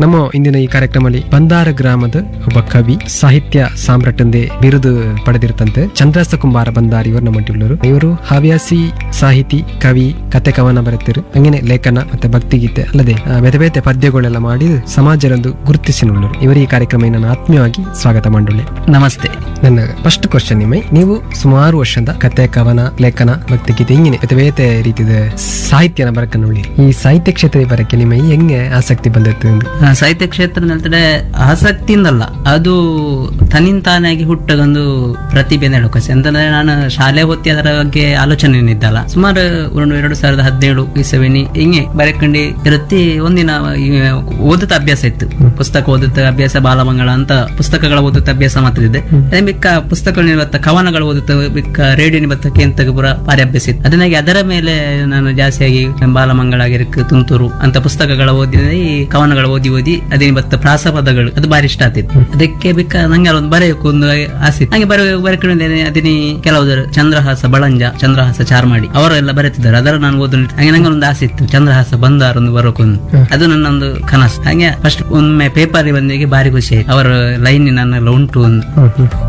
ನಮ್ಮ ಇಂದಿನ ಈ ಕಾರ್ಯಕ್ರಮದಲ್ಲಿ ಬಂದಾರ ಗ್ರಾಮದ ಒಬ್ಬ ಕವಿ ಸಾಹಿತ್ಯ ಸಾಮ್ರಾಟಂದೆ ಬಿರುದು ಪಡೆದಿರ್ತಂತೆ ಚಂದ್ರಾಸ ಕುಂಬಾರ ಬಂದಾರ್ ಇವರು ನಮ್ಮ ಉಳ್ಳರು ಇವರು ಹವ್ಯಾಸಿ ಸಾಹಿತಿ ಕವಿ ಕತೆ ಕವನ ಬರೆತಿರು ಹಂಗೇನೆ ಲೇಖನ ಮತ್ತೆ ಭಕ್ತಿಗೀತೆ ಅಲ್ಲದೆ ಆ, ಬೇತೆ ಬೇತೆ ಪದ್ಯಗಳೆಲ್ಲ ಮಾಡಿ ಸಮಾಜರಂದು ಗುರುತಿಸಿನುಳ್ಳರು ಇವರು ಈ ಕಾರ್ಯಕ್ರಮ ನಾನು ಆತ್ಮೀಯವಾಗಿ ಸ್ವಾಗತ ಮಾಡುಳ್ಳೆ ನಮಸ್ತೆ ನನ್ನ ಫಸ್ಟ್ ಕ್ವಶನ್ ನಿಮ್ಮೈ ನೀವು ಸುಮಾರು ವರ್ಷದ ಕತೆ ಕವನ ಲೇಖನ ಭಕ್ತಿಗೀತೆ ಹಿಂಗಿನ ಬೇತೆ ಬೇತೆ ರೀತಿಯ ಸಾಹಿತ್ಯನ ಬರಕನ್ನುಳ್ಳಿ ಈ ಸಾಹಿತ್ಯ ಕ್ಷೇತ್ರ ಬರಕ್ಕೆ ನಿಮ್ಮ ಹೆಂಗೆ ಆಸಕ್ತಿ ಬಂದದ್ದು ಎಂದು ಆ, ಸಾಹಿತ್ಯ ಕ್ಷೇತ್ರ ಹೇಳ್ತಾರೆ ಆಸಕ್ತಿಯಿಂದಲ್ಲ ಅದು ತನ್ನಿಂತಾನಾಗಿ ಹುಟ್ಟಗೊಂದು ಪ್ರತಿಭೆ ನಡುಕಸಿ ಅಂತಂದ್ರೆ ನಾನು ಶಾಲೆ ಹೊತ್ತಿ ಅದರ ಬಗ್ಗೆ ಆಲೋಚನೆ ಇದ್ದಲ್ಲ ಸುಮಾರು ಒಂದು ಎರಡು ಸಾವಿರದ ಹದಿನೇಳು ಇಸವಿನಿ ಹಿಂಗೆ ಬರೆಕಂಡು ಇರುತ್ತಿ ಒಂದಿನ ಈ ಓದುತ್ತ ಅಭ್ಯಾಸ ಇತ್ತು ಪುಸ್ತಕ ಓದುತ್ತ ಅಭ್ಯಾಸ ಬಾಲಮಂಗಳ ಅಂತ ಪುಸ್ತಕಗಳ ಓದುತ್ತ ಅಭ್ಯಾಸ ಮಾತ್ರ ಅದೇ ಬಿಕ್ಕ ಪುಸ್ತಕಗಳು ಇವತ್ತ ಕವನಗಳು ಓದುತ್ತ ಬಿಕ್ಕ ರೇಡಿಯೋ ನಿಬತ್ತ ಕೇಂತ ಪುರ ಭಾರಿ ಅಭ್ಯಾಸ ಇತ್ತು ಅದನ್ನಾಗಿ ಅದರ ಮೇಲೆ ನಾನು ಜಾಸ್ತಿಯಾಗಿ ಬಾಲಮಂಗಳ ಆಗಿರಕ್ಕೆ ತುಂತುರು ಅಂತ ಪುಸ್ತಕಗಳ ಓದಿ ಈ ಕವನಗಳು ಓದಿ ಓದಿ ಅದೇ ಬತ್ತ ಪ್ರಾಸಪದಗಳು ಅದು ಬಾರಿ ಇಷ್ಟ ಆಗ್ತಿತ್ತು ಅದಕ್ಕೆ ಬಿಕ್ಕ ನಂಗೆ ಒಂದು ಬರೆಯಕ್ಕೆ ಒಂದು ಆಸೆ ಇತ್ತು. ಹಾಗೆ ಬರೆಯ ಬರೆಕೊಂಡಿದ್ದೇನೆ ಅದಿನಿ ಕೆಲವು ಚಂದ್ರಹಾಸ ಬಳಂಜ ಚಂದ್ರಹಾಸ ಚಾರ್ಮಾಡಿ ಅವರೆಲ್ಲ ಬರೆತಿದ್ದಾರೆ ಅದರ ನಾನು ಓದು ಹಾಗೆ ನಂಗೆ ಒಂದು ಆಸೆ ಇತ್ತು ಚಂದ್ರಹಾಸ ಬಂದಾರ ಒಂದು ಬರೋಕೊಂದು ಅದು ನನ್ನ ಒಂದು ಕನಸು ಹಾಗೆ ಫಸ್ಟ್ ಒಮ್ಮೆ ಪೇಪರ್ ಬಂದಿಗೆ ಬಾರಿ ಖುಷಿ ಆಯ್ತು ಅವರ ಲೈನ್ ನನ್ನೆಲ್ಲ ಉಂಟು ಒಂದು